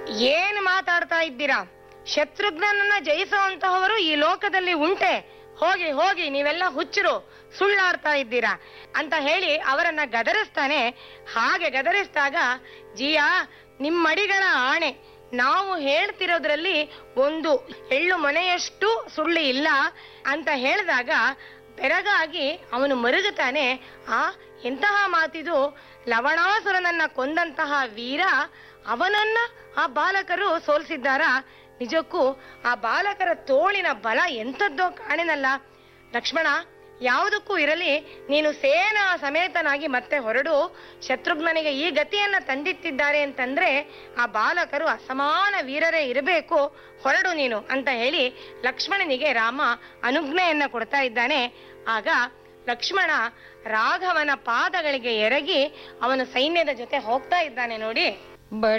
ಏನು ಮಾತಾಡ್ತಾ ಇದ್ದೀರಾ ಶತ್ರುಘ್ನನನ್ನ ಜಯಿಸುವಂತಹವರು ಈ ಲೋಕದಲ್ಲಿ ಉಂಟೆ ಹೋಗಿ ಹೋಗಿ ನೀವೆಲ್ಲ ಹುಚ್ಚರು ಸುಳ್ಳಾಡ್ತಾ ಇದ್ದೀರಾ ಅಂತ ಹೇಳಿ ಅವರನ್ನ ಗದರಿಸ್ತಾನೆ ಹಾಗೆ ಗದರಿಸಿದಾಗ ಜಿಯಾ ನಿಮ್ಮಡಿಗಳ ಆಣೆ ನಾವು ಹೇಳ್ತಿರೋದ್ರಲ್ಲಿ ಒಂದು ಎಳ್ಳು ಮನೆಯಷ್ಟು ಸುಳ್ಳು ಇಲ್ಲ ಅಂತ ಹೇಳಿದಾಗ ಬೆರಗಾಗಿ ಅವನು ಮರುಗುತ್ತಾನೆ ಆ ಎಂತಹ ಮಾತಿದು ಲವಣಾಸುರನನ್ನ ಕೊಂದಂತಹ ವೀರ ಅವನನ್ನ ಆ ಬಾಲಕರು ಸೋಲಿಸಿದ್ದಾರ ನಿಜಕ್ಕೂ ಆ ಬಾಲಕರ ತೋಳಿನ ಬಲ ಎಂಥದ್ದೋ ಕಾಣೆನಲ್ಲ ಲಕ್ಷ್ಮಣ ಯಾವುದಕ್ಕೂ ಇರಲಿ ನೀನು ಸೇನಾ ಸಮೇತನಾಗಿ ಮತ್ತೆ ಹೊರಡು ಶತ್ರುಘ್ನನಿಗೆ ಈ ಗತಿಯನ್ನ ತಂದಿಟ್ಟಿದ್ದಾರೆ ಅಂತಂದ್ರೆ ಆ ಬಾಲಕರು ಅಸಮಾನ ವೀರರೇ ಇರಬೇಕು ಹೊರಡು ನೀನು ಅಂತ ಹೇಳಿ ಲಕ್ಷ್ಮಣನಿಗೆ ರಾಮ ಅನುಜ್ಞೆಯನ್ನ ಕೊಡ್ತಾ ಇದ್ದಾನೆ ಆಗ ಲಕ್ಷ್ಮಣ ರಾಘವನ ಪಾದಗಳಿಗೆ ಎರಗಿ ಅವನು ಸೈನ್ಯದ ಜೊತೆ ಹೋಗ್ತಾ ಇದ್ದಾನೆ ನೋಡಿ